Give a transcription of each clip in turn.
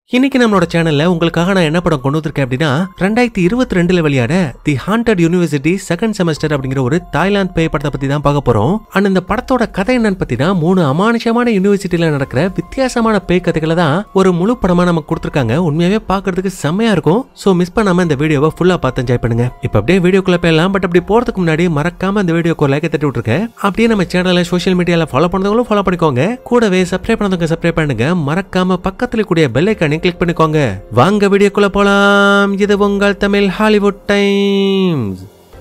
இன்னைக்கு நம்மளோட சேனல்ல உங்களுக்காக நான் என்ன படம் கொண்டு வந்திருக்கேன் அப்படின்னா ரெண்டாயிரத்தி இருபத்தி ரெண்டுல வெளியான the haunted university second semester அப்படிங்கிற ஒரு தாய்லாந்து பேய் படத்தை பத்தி தான் பார்க்க போறோம் அண்ட் இந்த படத்தோட கதை என்னன்னு பத்தினா மூணு அமானுஷமான யூனிவர்சிட்டியில நடக்கிற வித்தியாசமான பேய் கதைகளை தான் ஒரு முழு படமா நமக்கு கொடுத்துருக்காங்க உண்மையாவே பார்க்கிறதுக்கு செம்மையா இருக்கும் சோ மிஸ் பண்ணாம இந்த வீடியோவை ஃபுல்லா பார்த்து என்ஜாய் பண்ணுங்க இப்ப அப்படியே வீடியோக்குள்ள போயிடலாம் பட் அப்படி போறதுக்கு முன்னாடி மறக்காம இந்த வீடியோக்கு ஒரு லைக் தட்டி விட்டுருங்க அப்படியே நம்ம சேனலை சோஷியல் மீடியால ஃபாலோ பண்ணவங்களும் ஃபாலோ பண்ணிக்கோங்க கூடவே சப்ஸ்கிரைப் பண்ணவங்க சப்ஸ்கிரைப் பண்ணுங்க மறக்காம பக்கத்துல கூடிய பெல் ஐக்கானை கிளிக் பண்ணிக்கோங்க வாங்க வீடியோக்குள்ள போலாம் இது உங்கள் தமிழ் ஹாலிவுட் டைம்ஸ்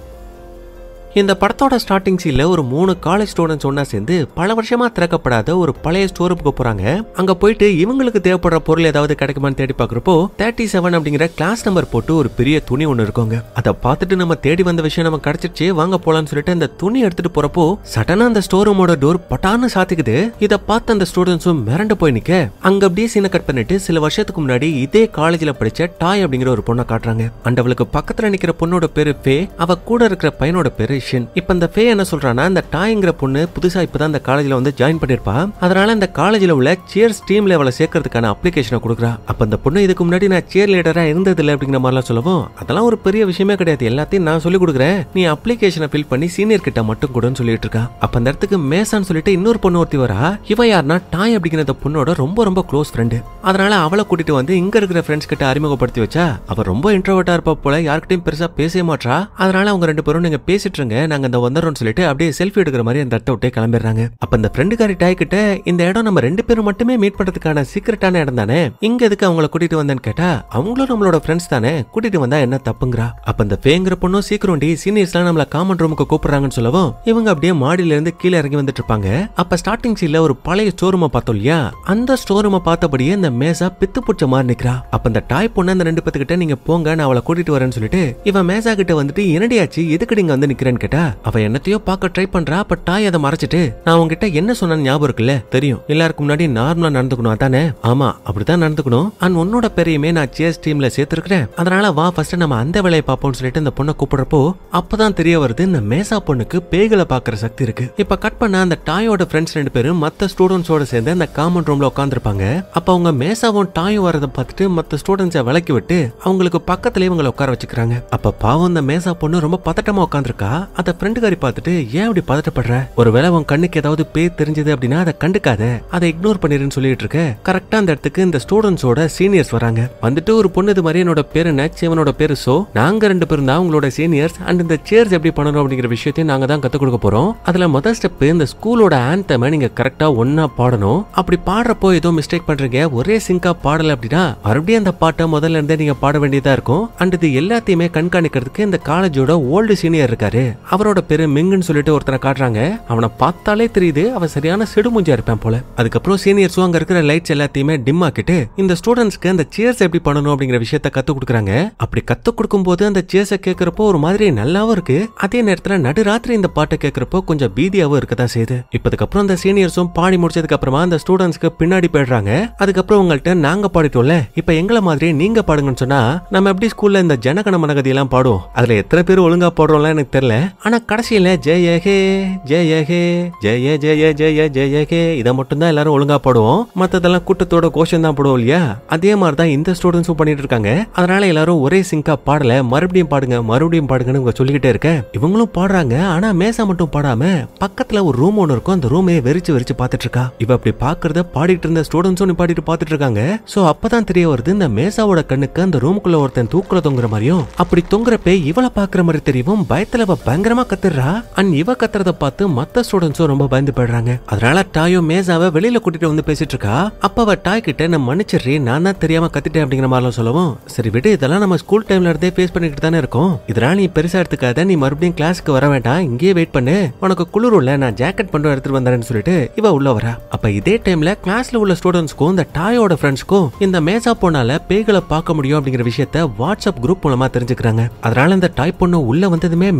இந்த படத்தோட ஸ்டார்டிங் சீன்ல ஒரு மூணு காலேஜ் ஸ்டூடெண்ட்ஸ் ஒண்ணா சேர்ந்து பல வருஷமா திறக்கப்படாத ஒரு பழைய ஸ்டோருக்கு போறாங்க அங்க போயிட்டு இவங்களுக்கு தேவைப்படுற பொருள் ஏதாவது கிடைக்குமான்னு தேடி பாக்குறப்போ தேர்ட்டி செவன் அப்படிங்கிற கிளாஸ் நம்பர் போட்டு ஒரு பெரிய துணி ஒண்ணு இருக்குங்க அதை பார்த்துட்டு நம்ம தேடி வந்த விஷயம் நம்ம கிடைச்சிருச்சு வாங்க போலாம்னு சொல்லிட்டு அந்த துணி எடுத்துட்டு போறப்போ சடனா அந்த ஸ்டோர் ரூமோட டோர் பட்டான்னு சாத்திக்குது இதை பார்த்து அந்த ஸ்டூடெண்ட்ஸும் மிரண்டு போய் நிக்க அங்க அப்படியே சீனை கட் பண்ணிட்டு சில வருஷத்துக்கு முன்னாடி இதே காலேஜ்ல படிச்ச டாய் அப்படிங்கிற ஒரு பொண்ணை காட்டுறாங்க அண்ட் அவளுக்கு பக்கத்துல நிக்கிற பொண்ணோட பேரு ஃபே அவ கூட இருக்கிற பையனோட பேரு ஷின் இப்ப இந்த ஃபே என்ன சொல்றான்னா இந்த டாய்ங்கிற பொண்ணு புதுசா இப்பதான் இந்த காலேஜ்ல வந்து ஜாயின் பண்ணிருப்பா அதனால இந்த காலேஜ்ல உள்ள சியர்ஸ் டீம்ல அவளை சேர்க்கறதுக்கான அப்ளிகேஷனை கொடுக்குறா அப்ப இந்த பொண்ணு இதுக்கு முன்னாடி நான் சியர் லீடரா இருந்தது இல்லை அப்படிங்கிற மாதிரிலாம் சொல்லவும் அதெல்லாம் ஒரு பெரிய விஷயமே கிடையாது எல்லாத்தையும் நான் சொல்லி கொடுக்குறேன் நீ அப்ளிகேஷனை ஃபில் பண்ணி சீனியர் கிட்ட மட்டும் கொடுன்னு சொல்லிட்டு இருக்கா அப்ப அந்த இடத்துக்கு மேசான்னு சொல்லிட்டு இன்னொரு பொண்ணு ஒருத்தி வரா இவ யாருன்னா டாய் அப்படிங்கிற அந்த பொண்ணோட ரொம்ப ரொம்ப க்ளோஸ் ஃப்ரெண்டு அதனால அவளை கூட்டிட்டு வந்து இங்க இருக்கிற ஃப்ரெண்ட்ஸ் கிட்ட அறிமுகப்படுத்தி வச்சா அவ ரொம்ப இன்ட்ரோவர்ட்டா இருப்பா போல யார்கிட்டயும் பெருசா பேசவே மாட்றா அதனால அவங்க ரெண்டு பேரும் நீங்க பேசிட்டு இருங்க நாங்க இந்த வந்துடுறோம்னு சொல்லிட்டு அப்படியே செல்ஃபி எடுக்கிற மாதிரி அந்த இடத்த விட்டே கிளம்பிடுறாங்க அப்ப இந்த ஃப்ரெண்டுக்காரி டாய் கிட்ட இந்த இடம் நம்ம ரெண்டு பேரும் மட்டுமே மீட் பண்றதுக்கான சீக்கிரட்டான இடம் தானே இங்க எதுக்கு அவங்கள கூட்டிட்டு வந்தேன்னு கேட்டா அவங்களும் நம்மளோட ஃப்ரெண்ட்ஸ் தானே கூட்டிட்டு வந்தா என்ன தப்புங்கிறா அப்ப இந்த பேங்கிற பொண்ணும் சீக்கிரம் டி சீனியர்ஸ்லாம் நம்மள காமன் ரூமுக்கு கூப்பிடுறாங்கன்னு சொல்லவும் இவங்க அப்படியே மாடியில இருந்து கீழே இறங்கி வந்துட்டு இருப்பாங்க அப்ப ஸ்டார்டிங் சீன்ல ஒரு பழைய ஸ்டோர் ரூமை பார்த்தோம் இல்லையா அந்த ஸ்டோர் ரூமை பார்த்தபடியே இந்த மேசா பித்து புடிச்ச மாதிரி நிக்கிறா அப்ப இந்த டாய் பொண்ணு அந்த ரெண்டு பேத்துக்கிட்ட நீங்க போங்க நான் அவளை கூட்டிட்டு வரேன்னு சொல்லிட்டு இவன் மேசா கிட்ட வந்துட்டு என்னடியாச்சு எதுக்கு நீங்க வந்து நிக்கிறேன்னு கேட்டா அவ என்னத்தையோ பார்க்க ட்ரை பண்றா அப்ப டாய் அதை மறைச்சிட்டு நான் உங்ககிட்ட என்ன சொன்னேன்னு ஞாபகம் இருக்குல்ல தெரியும் எல்லாருக்கும் முன்னாடி நார்மலா நடந்துக்கணும் அதானே ஆமா அப்படிதான் நடந்துக்கணும் அண்ட் உன்னோட பெரியமே நான் சேஸ் டீம்ல சேர்த்திருக்கிறேன் அதனால வா ஃபர்ஸ்ட் நம்ம அந்த வேலையை பார்ப்போம்னு சொல்லிட்டு இந்த பொண்ணை கூப்பிடுறப்போ அப்பதான் தெரிய வருது இந்த மேசா பொண்ணுக்கு பேய்களை பாக்குற சக்தி இருக்கு இப்ப கட் பண்ண அந்த டாயோட ஃப்ரெண்ட்ஸ் ரெண்டு பேரும் மத்த ஸ்டூடெண்ட்ஸோட சேர்ந்து அந்த காமன் ரூம்ல உட்காந்துருப்பாங்க அப்ப அவங்க மேசாவும் டாயும் வரதை பார்த்துட்டு மத்த ஸ்டூடெண்ட்ஸை விலக்கி விட்டு அவங்களுக்கு பக்கத்துல இவங்களை உட்கார வச்சுக்கிறாங்க அப்ப பாவம் இந்த மேசா பொண்ணு ரொம்ப பதட்டமா உட்காந்துருக்கா அத ஃப்ரெண்டுக்காரி பார்த்துட்டு ஏன் அப்படி பதட்டப்படுற ஒருவேளை உன் கண்ணுக்கு ஏதாவது பேய் தெரிஞ்சது அப்படின்னா அதை கண்டுக்காத அதை இக்னோர் பண்ணிருன்னு சொல்லிட்டு இருக்க கரெக்டா அந்த இடத்துக்கு இந்த ஸ்டூடெண்ட்ஸோட சீனியர்ஸ் வராங்க வந்துட்டு ஒரு பொண்ணு இது மாதிரி என்னோட பேரு நச் இவனோட பேரு சோ நாங்க ரெண்டு பேரும் தான் உங்களோட சீனியர்ஸ் அண்ட் இந்த சேர்ஸ் எப்படி பண்ணணும் அப்படிங்கிற விஷயத்தையும் நாங்க தான் கத்துக் கொடுக்க போறோம் அதுல முதல் ஸ்டெப் இந்த ஸ்கூலோட ஆந்தமை நீங்க கரெக்டா ஒன்னா பாடணும் அப்படி பாடுறப்போ ஏதோ மிஸ்டேக் பண்றீங்க ஒரே சிங்கா பாடல அப்படின்னா மறுபடியும் அந்த பாட்டை முதல்ல இருந்தே நீங்க பாட வேண்டியதா இருக்கும் அண்ட் இது எல்லாத்தையுமே கண்காணிக்கிறதுக்கு இந்த காலேஜோட ஓல்டு சீனியர் இருக்காரு அவரோட பேரு மிங்குன்னு சொல்லிட்டு ஒருத்தனை காட்டுறாங்க அவனை பார்த்தாலே தெரியுது அவன் சரியான சிடுமுஞ்சா இருப்பான் போல அதுக்கப்புறம் சீனியர்ஸும் அங்க இருக்கிற லைட்ஸ் எல்லாத்தையுமே டிம் ஆக்கிட்டு இந்த ஸ்டூடெண்ட்ஸ்க்கு அந்த சேர்ஸ் எப்படி பண்ணணும் அப்படிங்கிற விஷயத்த கத்து கொடுக்குறாங்க அப்படி கத்து கொடுக்கும் போது அந்த சேர்ஸை கேட்கறப்போ ஒரு மாதிரி நல்லாவும் இருக்கு அதே நேரத்துல நடுராத்திரி இந்த பாட்டை கேட்கறப்போ கொஞ்சம் பீதியாவும் இருக்கதான் செய்யுது இப்ப அதுக்கப்புறம் அந்த சீனியர்ஸும் பாடி முடிச்சதுக்கு அப்புறமா அந்த ஸ்டூடெண்ட்ஸ்க்கு பின்னாடி போயிடுறாங்க அதுக்கப்புறம் உங்கள்ட்ட நாங்க பாடிட்டோம்ல இப்ப எங்களை மாதிரி நீங்க பாடுங்கன்னு சொன்னா நம்ம எப்படி ஸ்கூல்ல இந்த ஜனகண மனகதி எல்லாம் பாடுவோம் அதுல எத்தனை பேர் ஒழுங்கா பாடுறோம்லாம் எனக்கு தெரியல ஆனா கடைசியில ஜெய ஹே ஜெய ஹே ஜெய ஜெய ஜெய ஜெய ஹே இதை மட்டும் தான் எல்லாரும் ஒழுங்கா பாடுவோம் மத்ததெல்லாம் கூட்டத்தோட கோஷம் தான் போடுவோம் இல்லையா அதே மாதிரி தான் இந்த ஸ்டூடெண்ட்ஸும் பண்ணிட்டு இருக்காங்க அதனால எல்லாரும் ஒரே சிங்கா பாடல மறுபடியும் பாடுங்க மறுபடியும் பாடுங்கன்னு இவங்க சொல்லிக்கிட்டே இருக்க இவங்களும் பாடுறாங்க ஆனா மேசா மட்டும் பாடாம பக்கத்துல ஒரு ரூம் ஒன்று இருக்கும் அந்த ரூமே வெறிச்சு வெறிச்சு பார்த்துட்டு இருக்கா இவ அப்படி பாக்குறத பாடிட்டு இருந்த ஸ்டூடெண்ட்ஸும் நிப்பாடிட்டு பார்த்துட்டு இருக்காங்க சோ அப்பதான் தெரிய வருது இந்த மேசாவோட கண்ணுக்கு அந்த ரூமுக்குள்ள ஒருத்தன் தூக்குல தொங்குற மாதிரியும் அப்படி தொங்குறப்ப இவள பாக்குற மாதிரி தெரியவும் பயத்துல அவ பயங்கரமா கத்துறா அண்ட் இவ கத்துறத பார்த்து மத்த ஸ்டூடெண்ட்ஸும் ரொம்ப பயந்து போயிடுறாங்க அதனால டாயோ மேசாவை வெளியில கூட்டிட்டு வந்து பேசிட்டு இருக்கா அப்ப அவ டாய் கிட்ட நான் மன்னிச்சிடுறேன் நான் தான் தெரியாம கத்திட்டேன் அப்படிங்கிற மாதிரிலாம் சொல்லவும் சரி விடு இதெல்லாம் நம்ம ஸ்கூல் டைம்ல இருந்தே ஃபேஸ் பண்ணிட்டு தானே இருக்கோம் இதெல்லாம் நீ பெருசா எடுத்துக்காத நீ மறுபடியும் கிளாஸ்க்கு வர வேண்டாம் இங்கேயே வெயிட் பண்ணு உனக்கு குளிர் இல்ல நான் ஜாக்கெட் பண்ண எடுத்துட்டு வந்தேன்னு சொல்லிட்டு இவ உள்ள வரா அப்ப இதே டைம்ல கிளாஸ்ல உள்ள ஸ்டூடெண்ட்ஸ்க்கும் இந்த டாயோட ஃப்ரெண்ட்ஸ்க்கும் இந்த மேசா போனால பேய்களை பார்க்க முடியும் அப்படிங்கிற விஷயத்த வாட்ஸ்அப் குரூப் மூலமா தெரிஞ்சுக்கிறாங்க அதனால இந்த டாய் பொண்ணு உள்ள வந்ததுமே மேசாவுக்கு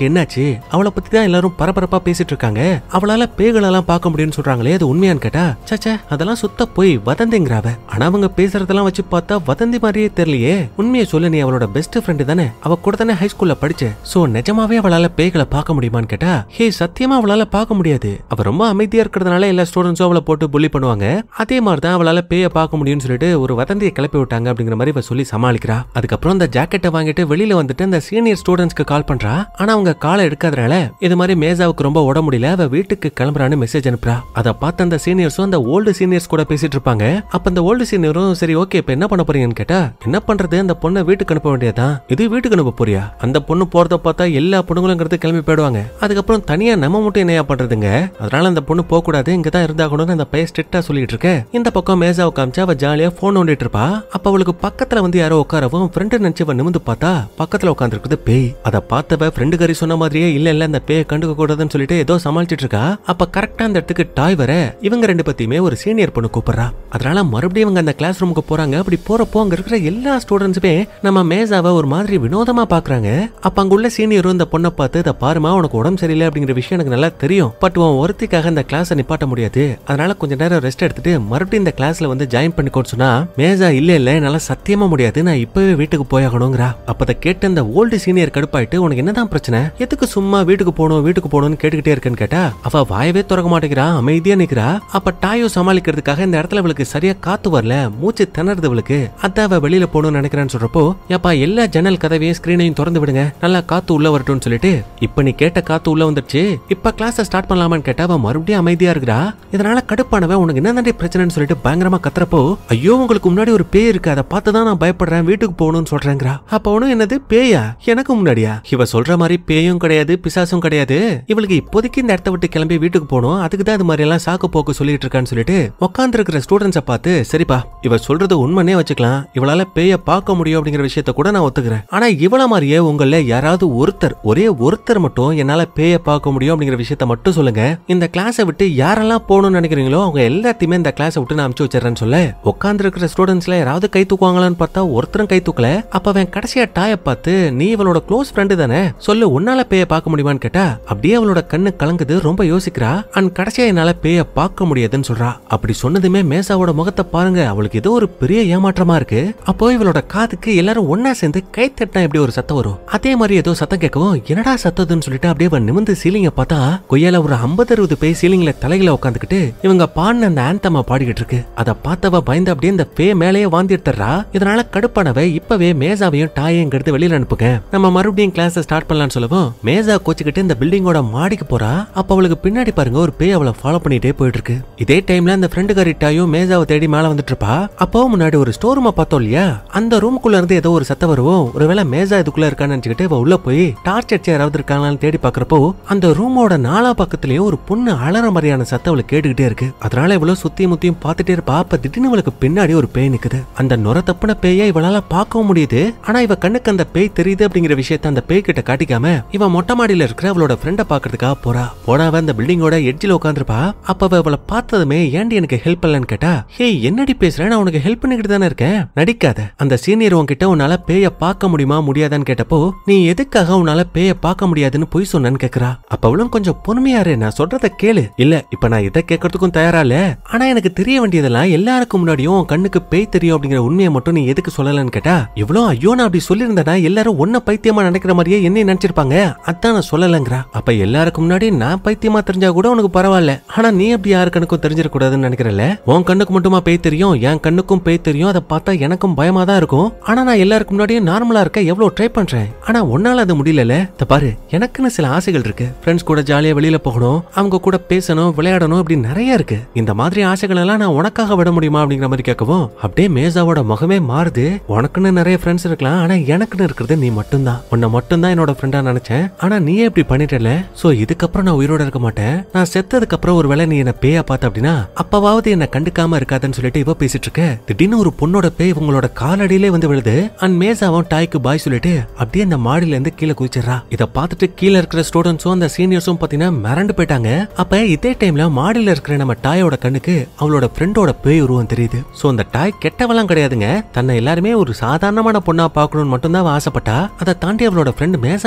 மேசாவுக்கு என்னாச்சு அவளை பத்தி தான் எல்லாரும் பரபரப்பா பேசிட்டு இருக்காங்க அவளால பேய்களெல்லாம் பார்க்க முடியும்னு சொல்றாங்களே அது உண்மையான்னு கேட்டா சச்சா அதெல்லாம் சுத்த போய் வதந்திங்கிறாவ ஆனா அவங்க பேசுறதெல்லாம் வச்சு பார்த்தா வதந்தி மாதிரியே தெரியலையே உண்மையை சொல்ல நீ அவளோட பெஸ்ட் ஃப்ரெண்டு தானே அவ கூட தானே ஹை ஸ்கூல்ல படிச்ச சோ நிஜமாவே அவளால பேய்களை பார்க்க முடியுமான்னு கேட்டா ஹே சத்தியமா அவளால பார்க்க முடியாது அவ ரொம்ப அமைதியா இருக்கிறதுனால எல்லா ஸ்டூடெண்ட்ஸும் அவளை போட்டு புள்ளி பண்ணுவாங்க அதே மாதிரி தான் அவளால பேய பார்க்க முடியும்னு சொல்லிட்டு ஒரு வதந்தியை கிளப்பி விட்டாங்க அப்படிங்கிற மாதிரி இவ சொல்லி சமாளிக்கிறா அதுக்கப்புறம் அந்த ஜாக்கெட்டை வாங்கிட்டு வெளியில வந்துட்டு அந்த சீனியர் ஸ்டூடெண்ட்ஸ்க்கு கால் பண்றா ஆனா அவங்க காலை எடுக்காதனால இது மாதிரி மேசாவுக்கு ரொம்ப உட முடியல அவ வீட்டுக்கு கிளம்புறான்னு மெசேஜ் அனுப்புறா அதை பார்த்து அந்த சீனியர்ஸும் அந்த ஓல்டு சீனியர்ஸ் கூட பேசிட்டு இருப்பாங்க அப்ப அந்த ஓல்டு சீனியரும் சரி ஓகே இப்ப என்ன பண்ண போறீங்கன்னு கேட்டா என்ன பண்றது அந்த பொண்ணை வீட்டுக்கு அனுப்ப வேண்டியதுதான் இது வீட்டுக்கு அனுப்ப போறியா அந்த பொண்ணு போறத பார்த்தா எல்லா பொண்ணுங்களுங்கிறது கிளம்பி போயிடுவாங்க அதுக்கப்புறம் தனியா நம்ம மட்டும் என்னையா பண்றதுங்க அதனால அந்த பொண்ணு போக கூடாது இங்க தான் இருந்தாகணும்னு அந்த பையன் ஸ்ட்ரிக்டா சொல்லிட்டு இருக்க இந்த பக்கம் மேசாவை காமிச்சு அவ ஜாலியா போன் நோண்டிட்டு இருப்பா அப்ப அவளுக்கு பக்கத்துல வந்து யாரோ உட்காரவும் ஃப்ரெண்டு நினைச்சு அவ நிமிந்து பார்த்தா பக்கத்துல உட்காந்துருக்குது பேய் அதை பார்த்தவ ஃப்ரெண்டு கறி சொன்ன மாதிரியே இல்ல இல்ல அந்த பேயை கண்டுக்க கூடாதுன்னு சொல்லிட்டு ஏதோ சமாளிச்சிட்டு இருக்கா அப்ப கரெக்டா அந்த இடத்துக்கு டாய் வர இவங்க ரெண்டு பத்தியுமே ஒரு சீனியர் பொண்ணு கூப்பிடுறா அதனால மறுபடியும் இவங்க அந்த கிளாஸ் ரூமுக்கு போறாங்க அப்படி போறப்போ அங்க இருக்கிற எல்லா ஸ்டூடெண்ட்ஸுமே நம்ம மேசாவை ஒரு மாதிரி வினோதமா பாக்குறாங்க அப்ப அங்க உள்ள சீனியரும் இந்த பொண்ணை பார்த்து இதை பாருமா உனக்கு உடம்பு சரியில்லை அப்படிங்கிற விஷயம் எனக்கு நல்லா தெரியும் பட் உன் ஒருத்திக்காக இந்த கிளாஸை நிப்பாட்ட முடியாது அதனால கொஞ்ச நேரம் ரெஸ்ட் எடுத்துட்டு மறுபடியும் இந்த கிளாஸ்ல வந்து ஜாயின் பண்ணிக்கோன்னு சொன்னா மேஜா இல்ல இல்ல என்னால சத்தியமா முடியாது நான் இப்பவே வீட்டுக்கு போயாகணுங்கிறா அப்ப அதை கேட்டு அந்த ஓல்டு சீனியர் கடுப்பாயிட்டு உனக்கு என்னதான் பிரச்சனை எதுக்கு சும்மா வீட்டுக்கு போகணும் வீட்டுக்கு போகணும்னு கேட்டுக்கிட்டே இருக்கேன்னு கேட்டா அவ வாயவே திறக்க மாட்டேங்கிறா அமைதியா நிக்கிறா அப்ப டாயோ சமாளிக்கிறதுக்காக இந்த இடத்துல அவளுக்கு சரியா காத்து வரல மூச்சு திணறது அவளுக்கு அதான் அவ வெளியில போகணும்னு நினைக்கிறேன்னு சொல்றப்போ ஏப்பா எல்லா ஜன்னல் கதவையும் ஸ்கிரீனையும் திறந்து விடுங்க நல்லா காத்து உள்ள வரட்டும்னு சொல்லிட்டு இப்ப நீ கேட்ட காத்து உள்ள வந்துருச்சு இப்ப கிளாஸ் ஸ்டார்ட் பண்ணலாமான்னு கேட்டா அவ மறுபடியும் அமைதியா இருக்கிறா இதனால கடுப்பானவன் உனக்கு என்ன தாண்டி பிரச்சனைன்னு சொல்லிட்டு பயங்கரமா கத்துறப்போ ஐயோ உங்களுக்கு முன்னாடி ஒரு பேய் இருக்கு அதை பார்த்து தான் நான் பயப்படுறேன் வீட்டுக்கு போகணும்னு சொல்றேங்கிறா அப்ப அவனும் என்னது பேயா எனக்கு முன்னாடியா இவ சொல்ற மாதிரி பேயும் கிடையாது பிசாசும் கிடையாது இவளுக்கு இப்போதைக்கு இந்த இடத்த விட்டு கிளம்பி வீட்டுக்கு போகணும் அதுக்கு தான் இது மாதிரி எல்லாம் சாக்கு போக்கு சொல்லிட்டு இருக்கான்னு சொல்லிட்டு உட்கார்ந்து இருக்கிற ஸ்டூடெண்ட்ஸை பார்த்து சரிப்பா இவ சொல்றது உண்மைனே வச்சுக்கலாம் இவளால பேய பார்க்க முடியும் அப்படிங்கிற விஷயத்த கூட நான் ஒத்துக்கிறேன் ஆனா இவள மாதிரியே உங்கள யாராவது ஒருத்தர் ஒரே ஒருத்தர் மட்டும் என்னால பேய பார்க்க முடியும் அப்படிங்கிற விஷயத்த மட்டும் சொல்லுங்க இந்த கிளாஸை விட்டு யாரெல்லாம் போகணும்னு நினைக்கிறீங்களோ அவங்க எல்லாத்தையுமே இந்த கிளாஸை விட்டு நான் அனுப்பிச்சு வச்சிடறேன்னு சொல்ல உட்கார்ந்து இருக்கிற ஸ்டூடெண்ட்ஸ்ல யாராவது கை தூக்குவாங்களான்னு பார்த்தா ஒருத்தரும் கை தூக்கல அப்ப அவன் கடைசியா டாய பார்த்து நீ இவளோட க்ளோஸ் ஃப்ரெண்டு தானே சொல்லு உன்னால பேய பார்க்க முடியுமான்னு கேட்டா அப்படியே அவளோட கண்ணு கலங்குது ரொம்ப யோசிக்கிறா அண்ட் கடைசியா என்னால பேய பார்க்க முடியாதுன்னு சொல்றா அப்படி சொன்னதுமே மேசாவோட முகத்தை பாருங்க அவளுக்கு ஏதோ ஒரு பெரிய ஏமாற்றமா இருக்கு அப்போ இவளோட காதுக்கு எல்லாரும் ஒன்னா சேர்ந்து கை தட்டினா எப்படி ஒரு சத்தம் வரும் அதே மாதிரி ஏதோ சத்தம் கேட்கவும் என்னடா சத்ததுன்னு சொல்லிட்டு அப்படியே அவன் நிமிந்து சீலிங்க பார்த்தா கொய்யால ஒரு ஐம்பது அறுபது பேய் சீலிங்ல தலையில உட்காந்துக்கிட்டு இவங்க பாடின அந்த ஆந்தமா பாடிக்கிட்டு இருக்கு அதை பார்த்தவ பயந்து அப்படியே இந்த பே மேலேயே வாந்தி எடுத்துறா இதனால கடுப்பானவ இப்பவே மேசாவையும் டாயையும் எடுத்து வெளியில அனுப்புங்க நம்ம மறுபடியும் கிளாஸ் ஸ்டார்ட் பண்ணலாம்னு சொல்லவும் மேசா கோச்சுக்கிட்டு இந்த பில்டிங்கோட மாடிக்கு போறா அப்ப அவளுக்கு பின்னாடி பாருங்க ஒரு பேய் அவளை ஃபாலோ பண்ணிட்டே போயிட்டு இருக்கு இதே டைம்ல அந்த ஃப்ரெண்டு காரிட்டாயும் மேசாவை தேடி மேல வந்துட்டு இருப்பா அப்போ முன்னாடி ஒரு ஸ்டோர் ரூமை பார்த்தோம் இல்லையா அந்த ரூமுக்குள்ள இருந்து ஏதோ ஒரு சத்தம் வருவோம் ஒருவேளை மேசா இதுக்குள்ள இருக்கான்னு நினைச்சுக்கிட்டு இவ உள்ள போய் டார்ச் அடிச்சு யாராவது இருக்காங்களான்னு தேடி பாக்குறப்போ அந்த ரூமோட நாலா பக்கத்துலயும் ஒரு பொண்ணு அலற மாதிரியான சத்தம் அவளுக்கு கேட்டுக்கிட்டே இருக்கு அதனால இவ்வளவு சுத்தியும் முத்தியும் பார்த்துட்டே இருப்பா அப்ப திடீர்னு இவளுக்கு பின்னாடி ஒரு பேய் நிக்குது அந்த நுர தப்புன பேயை இவளால பார்க்கவும் முடியுது ஆனா இவ கண்ணுக்கு அந்த பேய் தெரியுது அப்படிங்கிற விஷயத்த அந்த பேய் கிட்ட காட்டிக்காம இவ மொட்டை மாடியில இருக்கிற அவளோட ஃப்ரெண்ட பாக்குறதுக்காக போறா போனாவ அந்த பில்டிங்கோட எட்ஜில் உட்காந்துருப்பா அப்ப அவ அவளை பார்த்ததுமே ஏன்டி எனக்கு ஹெல்ப் பண்ணலன்னு கேட்டா ஹே என்னடி பேசுற நான் உனக்கு ஹெல்ப் பண்ணிக்கிட்டு தானே இருக்கேன் நடிக்காத அந்த சீனியர் உன்கிட்ட உன்னால பேய பார்க்க முடியுமா முடியாதான்னு கேட்டப்போ நீ எதுக்காக உன்னால பேய பார்க்க முடியாதுன்னு பொய் சொன்னேன்னு கேக்குறா அப்ப அவளும் கொஞ்சம் பொறுமையாரு நான் சொல்றத கேளு இல்ல இப்ப நான் இதை கேட்கறதுக்கும் தயாரா இல்ல ஆனா எனக்கு தெரிய வேண்டியதெல்லாம் எல்லாருக்கும் முன்னாடியும் உன் கண்ணுக்கு பேய் தெரியும் அப்படிங்கிற உண்மையை மட்டும் நீ எதுக்கு சொல்லலன்னு கேட்டா இவ்வளோ ஐயோ நான் அப்படி சொல்லியிருந்தேனா எல்லாரும் ஒன்ன பைத்தியமா நினைக்கிற மாதிரியே என்ன நினைச்சிருப்பாங்க அதான் நான் சொல்லலங்கிறா அப்ப எல்லாருக்கும் முன்னாடி நான் பைத்தியமா தெரிஞ்சா கூட உனக்கு பரவாயில்ல ஆனா நீ அப்படி யாரு கண்ணுக்கும் தெரிஞ்சிடக்கூடாதுன்னு நினைக்கிறல்ல உன் கண்ணுக்கு மட்டுமா பேய் தெரியும் என் கண்ணுக்கும் பேய் தெரியும் அதை பார்த்தா எனக்கும் பயமா தான் இருக்கும் ஆனா நான் எல்லாருக்கும் முன்னாடியும் நார்மலா இருக்க எவ்வளவு ட்ரை பண்றேன் ஆனா உன்னால அது முடியல இத பாரு எனக்குன்னு சில ஆசைகள் இருக்கு ஃப்ரெண்ட்ஸ் கூட ஜாலியா வெளியில போகணும் அவங்க கூட பேசணும் விளையாடணும் அப்படி நிறைய இருக்கு இந்த மாதிரி ஆசைகள் எல்லாம் நான் உனக்காக விட முடியுமா அப்படிங்கிற மாதிரி கேட்கவும் அப்படியே மேசாவோட முகமே மாறுது உனக்குன்னு நிறைய ஃப்ரெண்ட்ஸ் இருக்கலாம் ஆனா எனக்குன்னு இருக்கிறது நீ மட்டும்தான் உன்னை மட்டும்தான் என்னோட ஃப்ரெண்டா நினைச்சேன் ஆனா நீயே இப்படி பண்ணிட்டல சோ இதுக்கப்புறம் நான் உயிரோட இருக்க மாட்டேன் நான் செத்ததுக்கு அப்புறம் ஒருவேளை நீ என்ன பேயா பார்த்த அப்படின்னா அப்பவாவது என்ன கண்டுக்காம இருக்காதுன்னு சொல்லிட்டு இவ பேசிட்டு இருக்க திடீர்னு ஒரு பொண்ணோட பேய் உங்களோட காலடியிலே வந்து விழுது அண்ட் மேசாவும் டாய்க்கு பாய் சொல்லிட்டு அப்படியே அந்த மாடியில இருந்து கீழே குதிச்சிடுறா இத பார்த்துட்டு கீழே இருக்கிற ஸ்டூடெண்ட்ஸும் அந்த சீனியர்ஸும் பாத்தீங்கன்னா மிரண்டு போயிட்டாங்க அப்ப இதே டைம்ல மாடியில இருக்கிற நம்ம டாயோட கண்ணுக்கு அவளோட ஃப்ரெண்டோட பேய் உருவம் தெரியுது சோ அந்த டாய் கெட்டவெல்லாம் கிடையாதுங்க தன்னை எல்லாருமே ஒரு சாதாரணமான பொண்ணா பார்க்கணும்னு மட்டும்தான் அவ ஆசைப்பட்டா அதை தாண்டி அவளோட ஃப்ரெண்ட் மேசா மேலயும்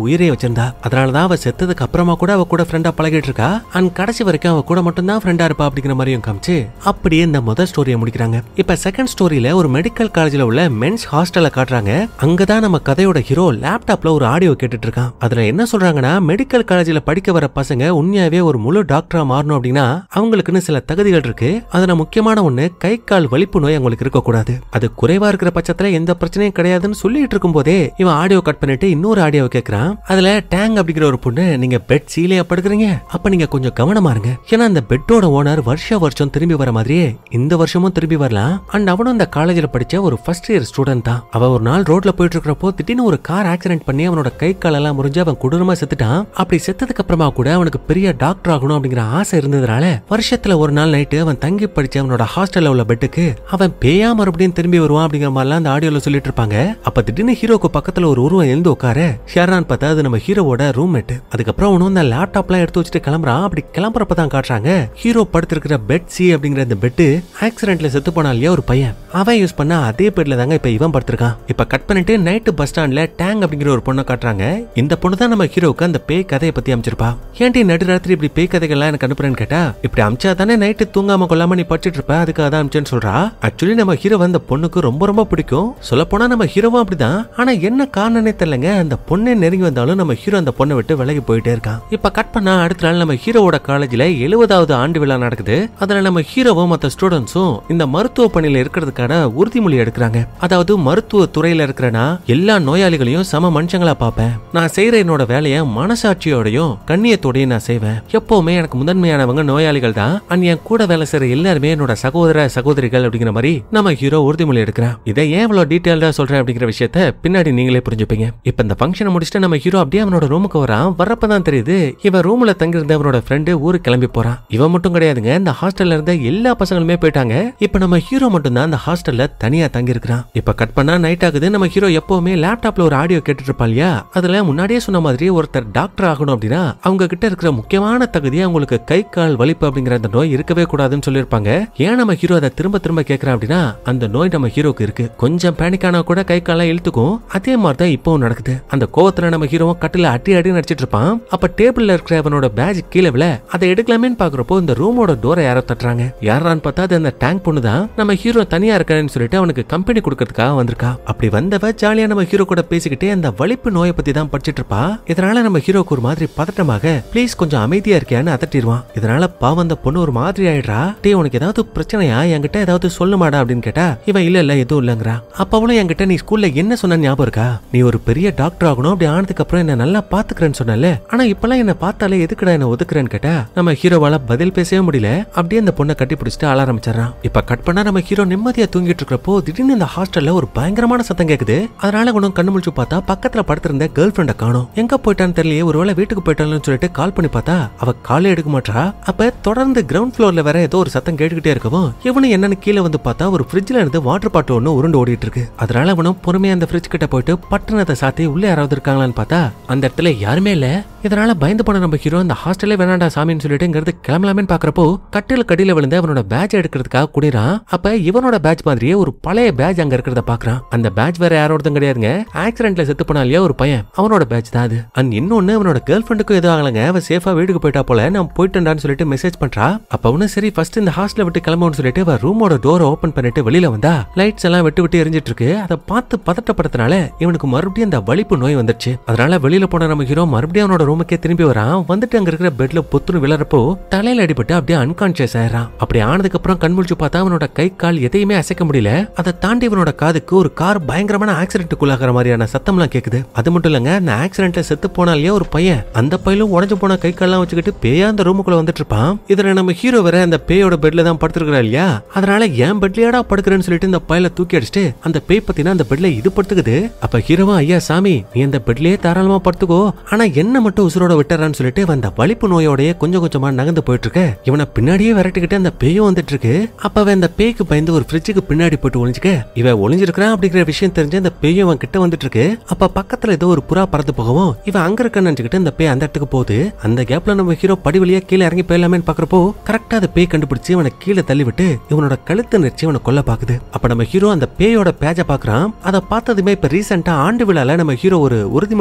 உயிரே வச்சிருந்தா அதனாலதான் அவ செத்ததுக்கு அப்புறமா கூட அவ கூட ஃப்ரெண்டா பழகிட்டு இருக்கா அண்ட் கடைசி வரைக்கும் அவ கூட மட்டும்தான் ஃப்ரெண்டா இருப்பா அப்படிங்கிற மாதிரியும் காமிச்சு அப்படியே இந்த முதல் ஸ்டோரியை முடிக்கிறாங்க இப்ப செகண்ட் ஸ்டோரியில ஒரு மெடிக்கல் காலேஜ்ல உள்ள மென்ஸ் ஹாஸ்டல்ல காட்டுறாங்க அங்கதான் நம்ம கதையோட ஹீரோ லேப்டாப்ல ஒரு ஆடியோ கேட்டுட்டு இருக்கான் அதுல என்ன சொல்றாங்கன்னா மெடிக்கல் காலேஜ்ல படிக்க வர பசங்க உண்மையாவே ஒரு முழு டாக்டரா மாறணும் அப்படின்னா அவங்களுக்குன்னு சில தகுதிகள் இருக்கு அதுல முக்கியமான ஒண்ணு கை கால் வலிப்பு நோய் அவங்களுக்கு இருக்கக்கூடாது அது குறைவா இருக்கிற பட்சத்துல எந்த பிரச்சனையும் கிடையாதுன்னு சொல்லிட்டு இருக்கும் போதே இவன் ஆடியோ கட் பண்ணிட்டு இன்னொரு ஆடியோ கேக்குறான் அதுல டேங் அப்படிங்கிற ஒரு பொண்ணு நீங்க பெட் சீலையா படுக்கிறீங்க அப்ப நீங்க கொஞ்சம் கவனமா இருங்க ஏன்னா அந்த பெட்டோட ஓனர் வருஷ வருஷம் திரும்பி வர மாதிரியே இந்த வருஷமும் திரும்பி வரலாம் அண்ட் அவனும் அந்த காலேஜ்ல படிச்ச ஒரு ஃபர்ஸ்ட் இயர் ஸ்டூடெண்ட் தான் அவ ஒரு நாள் ரோட்ல போயிட்டு இருக்கிறப்போ திடீர்னு ஒரு கார் ஆக்சிடென்ட் பண்ணி அவனோட கை கால் எல்லாம் முறிஞ்சு அவன் கொடூரமா செத்துட்டான் அப்படி செத்ததுக்கு அப்புறமா கூட அவனுக்கு பெரிய டாக்டர் ஆகணும் அப்படிங்கிற ஆசை இருந்ததுனால வருஷத்துல ஒரு நாள் நைட்டு அவன் தங்கி படிச்ச அவனோட ஹாஸ்டல்ல உள்ள பெட்டுக்கு அவன் பேயா மறுபடியும் திரும்பி வருவான் அப்படிங்கிற மாதிரிலாம் அந்த ஆடியோல சொல்லிட்டு இருப்பாங்க அப்ப திடீர்னு ஹீரோக்கு பக்கத்துல ஒரு உருவம் எழுந்து உட்கார ஷேரான் பார்த்தா அது நம்ம ஹீரோவோட ரூம்மேட் அதுக்கப்புறம் அவனும் அந்த லேப்டாப்லாம் எடுத்து வச்சுட்டு கிளம்புறான் அப்படி கிளம்புறப்ப தான் காட்டுறாங்க ஹீரோ படுத்திருக்கிற பெட் சி அப்படிங்கிற இந்த பெட்டு ஆக்சிடென்ட்ல செத்து போனா இல்லையா ஒரு பையன் அவன் யூஸ் பண்ண அதே பெட்ல தாங்க இப்ப இவன் படுத்திருக்கான் இப்ப கட் பண்ணிட்டு நைட்டு பஸ் ஸ்டாண்ட்ல டேங் அப்படிங்கிற ஒரு பொண்ணை காட்டுறாங்க இந்த பொண்ணு தான் நம்ம ஹீரோக்கு அந்த பேய் கதையை பத்தி அமைச்சிருப்பா ஏன்டி நடுராத்திரி இப்படி பேய் கதைகள்லாம் எனக்கு அனுப்புறேன்னு கேட்டா இப்படி அமிச்சா தானே நைட்டு தூங்காம கொள்ளாம நீ படிச்சிட்டு இருப்ப அதுக்காக தான் அமிச்சேன்னு சொல்றா ஆக்சுவலி நம்ம ஹீரோ அந்த பொண்ணுக்கு ரொம்ப ரொம்ப பிடிக்கும் சொல்ல போனா நம்ம ஹீரோவும் அப்படிதான் ஆனா என்ன காரணனே தெரியலங்க அந்த பொண்ணே நெருங்கி வந்தாலும் நம்ம ஹீரோ அந்த பொண்ணை விட்டு விலகி போயிட்டே இருக்கான் இப்ப கட் பண்ணா அடுத்த நாள் நம்ம ஹீரோவோட காலேஜ்ல எழுபதாவது ஆண்டு விழா நடக்குது அதுல நம்ம ஹீரோவும் மத்த ஸ்டூடெண்ட்ஸும் இந்த மருத்துவ பணியில இருக்கிறதுக்கான உறுதிமொழி எடுக்கிறாங்க அதாவது மருத்துவ துறையில இருக்கிறனா எல்லா நோயாளிகளையும் சம மனுஷங்களா பார்ப்பேன் நான் செய்யற என்னோட வேலையை மனசாட்சியோடையும் கண்ணியத்தோடையும் நான் செய்வேன் எப்பவுமே எனக்கு முதன்மையானவங்க நோயாளிகள் தான் அண்ட் என் கூட வேலை செய்யற எல்லாருமே என்னோட சகோதர சகோதரிகள் அப்படிங்கிற மாதிரி நம்ம ஹீரோ உறுதிமொழி எடுக்கிறான் இதை ஏன் இவ்வளவு டீட்டெயில்டா சொல்றேன் அப்படிங்கிற விஷயத்த பின்னாடி நீங்களே புரிஞ்சுப்பீங்க இப்ப இந்த ஃபங்க்ஷனை முடிச்சுட்டு நம்ம ஹீரோ அப்படியே அவனோட ரூமுக்கு வரான் வரப்பதான் தெரியுது இவன் ரூம்ல தங்கியிருந்த அவனோட ஃப்ரெண்டு ஊருக்கு கிளம்பி போறான் இவன் மட்டும் கிடையாதுங்க இந்த ஹாஸ்டல்ல இருந்த எல்லா பசங்களுமே போயிட்டாங்க இப்ப நம்ம ஹீரோ மட்டும் தான் அந்த ஹாஸ்டல்ல தனியா தங்கி இருக்கிறான் இப்ப கட் பண்ணா நைட் ஆகுது நம்ம ஹீரோ எப்பவுமே லேப்டாப்ல ஒரு ஆடியோ கேட்டுட்டு இருப்பான் இல்லையா அதுல முன்னாடியே சொன்ன மாதிரி ஒருத்தர் டாக்டர் ஆகணும் அப்படின்னா அவங்க கிட்ட இருக்கிற முக்கியமான தகுதி அவங்களுக்கு கை கால் வலிப்பு அப்படிங்கிற அந்த நோய் இருக்கவே கூடாதுன்னு சொல்லியிருப்பாங்க ஏன் நம்ம ஹீரோ அதை திரும்ப திரும்ப கேட்கறான் அப்படின்னா அந்த நோய் நம்ம ஹீரோக்கு இருக்கு கொஞ்சம் பேனிக் ஆனா கூட கை காலாம் இழுத்துக்கும் அதே மாதிரி தான் இப்பவும் நடக்குது அந்த கோவத்துல நம்ம ஹீரோவும் கட்டில அடி அடி நடிச்சிட்டு இருப்பான் அப்ப டேபிள்ல இருக்கிற அவனோட பேஜ் கீழே விழ அதை எடுக்கலாமேன்னு பாக்குறப்போ இந்த ரூமோட டோரை யாரோ தட்டுறாங்க யாரான்னு பார்த்தா அது அந்த டேங்க் பொண்ணு தான் நம்ம ஹீரோ தனியா இருக்கான்னு சொல்லிட்டு அவனுக்கு கம்பெனி கொடுக்கறதுக்காக வந்திருக்கா அப்படி வந்தவ ஜாலியா நம்ம ஹீரோ கூட பேசிக்கிட்டே அந்த வலிப்பு நோயை பத்தி தான் படிச்சிட்டு இருப்பா இதனால நம்ம ஹீரோக்கு ஒரு மாதிரி பதட்டமாக ப்ளீஸ் கொஞ்சம் அமைதியா இருக்கியான்னு அதட்டிடுவான் இதனால பாவம் அந்த பொண்ணு ஒரு மாதிரி ஆயிடுறா டே உனக்கு ஏதாவது பிரச்சனையா என்கிட்ட ஏதாவது சொல்லுமாடா அப்படின்னு கேட்டா இவன் இல்ல இல்ல எதுவும் இல்லங்கிறா அப்ப அவளும் என்கிட்ட நீ ஸ்கூல்ல என்ன சொன்ன ஞாபகம் இருக்கா நீ ஒரு பெரிய டாக்டர் ஆகணும் அப்படி ஆனதுக்கு அப்புறம் என்ன நல்லா பாத்துக்கிறேன்னு சொன்னல ஆனா இப்பெல்லாம் என்ன பார்த்தாலே எதுக்குடா என்ன ஒதுக்குறேன்னு கேட்டா நம்ம ஹீரோவால பதில் பேசவே முடியல அப்படியே அந்த பொண்ணை கட்டி பிடிச்சிட்டு ஆள ஆரம்பிச்சிடறான் இப்ப கட் பண்ணா நம்ம ஹீரோ நிம்மதியா தூங்கிட்டு இருக்கிறப்போ திடீர்னு இந்த ஹாஸ்டல்ல ஒரு பயங்கரமான சத்தம் கேக்குது அதனால கொஞ்சம் கண்ணு முழிச்சு பார்த்தா பக்கத்துல படுத்திருந்த கேர்ள் ஃபிரெண்ட காணும் எங்க போயிட்டான்னு தெரியலையே ஒருவேளை வீட்டுக்கு போயிட்டான்னு சொல்லிட்டு கால் பண்ணி பார்த்தா அவ காலே எடுக்க மாட்டா அப்ப தொடர்ந்து கிரவுண்ட் ஃப்ளோர்ல வேற ஏதோ ஒரு சத்தம் கேட்டுக்கிட்டே இருக்கவும் இவனு என்னன்னு கீழே வந்து பார்த்தா ஒரு ஃப்ரிட்ஜ்ல இருந்து வாட்டர் பாட்டில் ஒண்ணு உருண்டு ஓடிட்டு இருக்கு அதனால அவனும் பொறுமையா அந்த ஃப்ரிட்ஜ் கிட்ட போயிட்டு பட்டணத்தை சாத்தி உள்ள யாராவது இருக்காங்களான்னு பார்த்தா அந்த இடத்துல யாருமே இல்ல இதனால பயந்து போன நம்ம ஹீரோ அந்த ஹாஸ்டல்லே வேணாண்டா சாமின்னு சொல்லிட்டு இங்கிருந்து கிளம்பலாமேன்னு பாக்குறப்போ கட்டில கடியில விழுந்து அவனோட பேட்ச் எடுக்கிறதுக்காக குடிறான் அப்ப இவனோட பேட்ச் மாதிரியே ஒரு பழைய பேட்ச் அங்க இருக்கிறத பாக்குறான் அந்த பேட்ச் வேற யாரோடதும் கிடையாதுங்க ஆக்சிடென்ட்ல செத்து போனா இல்லையா ஒரு பையன் அவனோட பேட்ச் தான் அது அண்ட் இன்னொன்னு அவனோட கேர்ள் ஃப்ரெண்டுக்கும் எதுவும் ஆகலங்க அவ சேஃபா வீட்டுக்கு போயிட்டா போல நான் போயிட்டேன்டான்னு சொல்லிட்டு மெசேஜ் பண்றா அப்ப அவனு சரி ஃபர்ஸ்ட் இந்த ஹாஸ்டல விட்டு கிளம்புன்னு சொல்லிட்டு அவ ரூமோட டோரை ஓபன் பண்ணிட்டு வெளியில வந்தா லைட்ஸ் எல்லாம் விட்டு விட்டு எரிஞ்சிட்டு இருக்கு அதை பார்த்து பதட்டப்படுறதுனால இவனுக்கு மறுபடியும் அந்த வலிப்பு நோய் வந்துருச்சு அதனால வெளியில போன நம்ம ஹீரோ மறுபடியும் அவனோட ரூமுக்கே திரும்பி வரான் வந்துட்டு அங்க இருக்கிற பெட்ல பொத்துன்னு விழறப்போ தலையில அடிபட்டு அப்படியே அன்கான்சியஸ் ஆயிடுறான் அப்படி ஆனதுக்கு அப்புறம் கண் முழிச்சு பார்த்தா அவனோட கை கால் எதையுமே அசைக்க முடியல அதை தாண்டி இவனோட காதுக்கு ஒரு கார் பயங்கரமான ஆக்சிடென்ட்டுக்குள்ளாகிற மாதிரியான சத்தம்லாம் கேக்குது அது மட்டும் இல்லங்க அந்த ஆக்சிடென்ட்ல செத்து போனா இல்லையா ஒரு பையன் அந்த பையலும் உடஞ்சு போன கை கால்லாம் வச்சுக்கிட்டு பேயா அந்த ரூமுக்குள்ள வந்துட்டு இருப்பான் இதுல நம்ம ஹீரோ வேற அந்த பேயோட பெட்ல தான் படுத்துருக்கா இல்லையா அதனால என் பெட்லயாடா படுக்கிறேன்னு சொல்லிட்டு இந்த பையல தூக்கி அடிச்சுட்டு அந்த பேய் பத்தினா அந்த பெட்ல இது படுத்துக்குது அப்ப ஹீரோவா ஐயா சாமி நீ அந்த பெட்லயே தாராளமா படுத்துக்கோ ஆனா என்ன மட்டும் உசுரோட விட்டுறான்னு சொல்லிட்டு அவன் அந்த வலிப்பு நோயோடய கொஞ்சம் கொஞ்சமா நகர்ந்து போயிட்டு இருக்க இவனை பின்னாடியே விரட்டிக்கிட்டு அந்த பேயும் வந்துட்டு இருக்கு அப்ப அவன் அந்த பேய்க்கு பயந்து ஒரு ஃப்ரிட்ஜுக்கு பின்னாடி போட்டு ஒளிஞ்சுக்க இவன் ஒளிஞ்சிருக்கான் அப்படிங்கிற விஷயம் தெரிஞ்சு அந்த பேயும் அவன் கிட்ட வந்துட்டு இருக்கு அப்ப பக்கத்துல ஏதோ ஒரு புறா பறந்து போகவும் இவன் அங்க இருக்கான்னு நினைச்சுக்கிட்டு அந்த பேய் அந்த இடத்துக்கு போகுது அந்த கேப்ல நம்ம ஹீரோ படி வழியா கீழே இறங்கி போயிடலாமேன்னு பாக்குறப்போ கரெக்டா அந்த பேய் கண்டுபிடிச்சு இவனை கீழே தள்ளி விட்டு இவனோட கழுத்தை நெரிச்சு இவனை கொல்ல பாக்குது அப்ப நம்ம ஹீரோ அந்த பேயோட பேஜ பாக்குறான் அதை பார்த்ததுமே இப்ப ரீசெண்டா ஆண்டு விழால நம்ம ஹீரோ ஒரு உறுதிமொழி